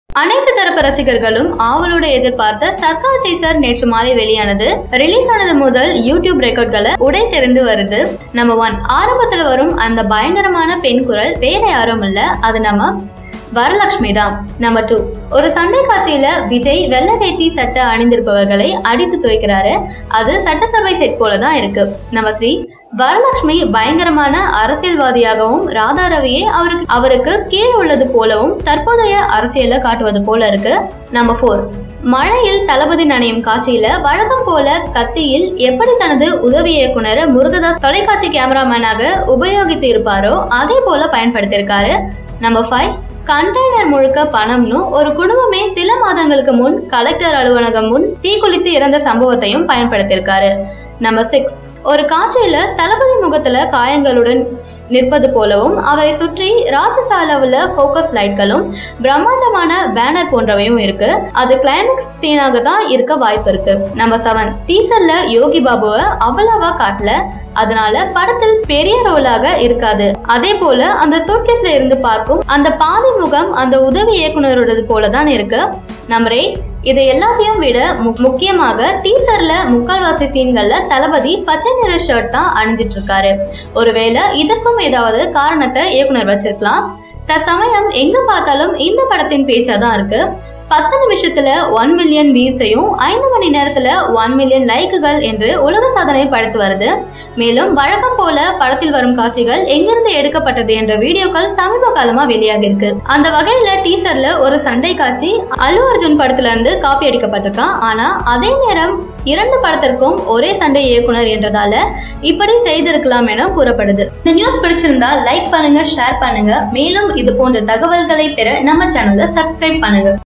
அனைத்து தரப்பு ரசிகர்களும் ஆவலோடு எதிர்பார்த்த சர்க்கார் டீசர் நேற்று மாலை வெளியானது ரிலீஸ் ஆனது முதல் யூடியூப் ரெக்கார்ட்களை உடை தெரிந்து வருது நம்ம ஒன் ஆரம்பத்துல வரும் அந்த பயங்கரமான பெண் குரல் வேற யாரும் இல்ல அது நம்ம வரலட்சுமி தான் நம்பர் டூ ஒரு சண்டை காட்சியில விஜய் வெள்ளை வேட்டி சட்டை அணிந்திருப்பவர்களை அடித்து துவைக்கிறாரு அது சட்டசபை செட் போல தான் இருக்கு நம்பர் த்ரீ வரலட்சுமி பயங்கரமான அரசியல்வாதியாகவும் ராதா ரவியே அவருக்கு அவருக்கு கீழ் உள்ளது போலவும் தற்போதைய அரசியல காட்டுவது போல இருக்கு நம்பர் ஃபோர் மழையில் தளபதி நனையும் காட்சியில வழக்கம் போல கத்தியில் எப்படி தனது உதவி இயக்குனர் முருகதாஸ் தொலைக்காட்சி கேமராமேனாக உபயோகித்து இருப்பாரோ அதே போல பயன்படுத்தியிருக்காரு நம்பர் ஃபைவ் கண்டெய்னர் முழுக்க பணம்னு ஒரு குடும்பமே சில மாதங்களுக்கு முன் கலெக்டர் அலுவலகம் முன் தீக்குளித்து இறந்த சம்பவத்தையும் பயன்படுத்தியிருக்காரு நம்பர் சிக்ஸ் ஒரு காட்சியில தளபதி முகத்துல காயங்களுடன் நிற்பது போலவும் அவரை சுற்றி ராட்சச அளவுல ஃபோக்கஸ் லைட்களும் பிரம்மாண்டமான பேனர் போன்றவையும் இருக்கு அது கிளைமேக்ஸ் சீனாக தான் இருக்க வாய்ப்பு இருக்கு நம்பர் செவன் டீசர்ல யோகி பாபுவை அவ்வளவா காட்டல அதனால படத்தில் பெரிய ரோலாக இருக்காது அதே போல அந்த சூட்கேஸ்ல இருந்து பார்க்கும் அந்த பாதி முகம் அந்த உதவி இயக்குனரோடது போல தான் இருக்கு நம்பர் எயிட் இது எல்லாத்தையும் விட மு- முக்கியமாக டீசர்ல முக்கால்வாசி சீன்கள்ல தளபதி பச்சை நிற ஷர்ட் தான் அணிஞ்சிட்டு இருக்காரு ஒருவேளை இதற்கும் ஏதாவது காரணத்தை இயக்குனர் வச்சிருக்கலாம் தற்சமயம் எங்க பார்த்தாலும் இந்த படத்தின் பேச்சா தான் இருக்கு பத்து நிமிஷத்துல ஒன் மில்லியன் வியூஸையும் ஐந்து மணி நேரத்துல ஒன் மில்லியன் லைக்குகள் என்று உலக சாதனை படைத்து வருது மேலும் வழக்கம் போல படத்தில் வரும் காட்சிகள் எங்கிருந்து எடுக்கப்பட்டது என்ற வீடியோக்கள் சமீப காலமா வெளியாகி இருக்கு அந்த வகையில டீசர்ல ஒரு சண்டை காட்சி அல்லு அர்ஜுன் படத்துல இருந்து காப்பி அடிக்கப்பட்டிருக்கான் ஆனா அதே நேரம் இரண்டு படத்திற்கும் ஒரே சண்டை இயக்குனர் என்றதால இப்படி செய்திருக்கலாம் என கூறப்படுது இந்த நியூஸ் பிடிச்சிருந்தா லைக் பண்ணுங்க ஷேர் பண்ணுங்க மேலும் இது போன்ற தகவல்களை பெற நம்ம சேனலை சப்ஸ்கிரைப் பண்ணுங்க